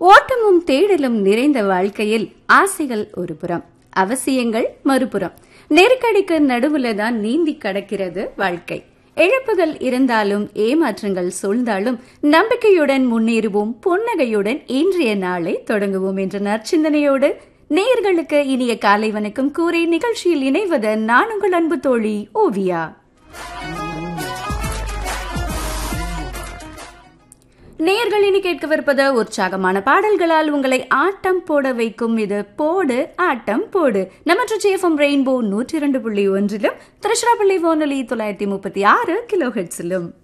ஓட்டமும் தேடலும் நிறைந்த வாழ்க்கையில் ஆசைகள் ஒரு புறம் அவசியங்கள் மறுபுறம் நெருக்கடிக்கு நடுவுல தான் நீந்தி கடக்கிறது வாழ்க்கை இழப்புகள் இருந்தாலும் ஏமாற்றங்கள் சூழ்ந்தாலும் நம்பிக்கையுடன் முன்னேறுவோம் புன்னகையுடன் இன்றைய நாளை தொடங்குவோம் என்ற நற்சிந்தனையோடு நேயர்களுக்கு இனிய காலை வணக்கம் கூறி நிகழ்ச்சியில் இணைவது நான் உங்கள் அன்பு தோழி ஓவியா நேயர்கள் இனி கேட்கவிருப்பது உற்சாகமான பாடல்களால் உங்களை ஆட்டம் போட வைக்கும் இது போடு ஆட்டம் போடு நம்ம ஜேஃபம் ரெயின்போ நூற்றி இரண்டு புள்ளி ஒன்றிலும் திருச்சிராப்பள்ளி வானொலி தொள்ளாயிரத்தி முப்பத்தி ஆறு கிலோ ஹெட்ஸிலும்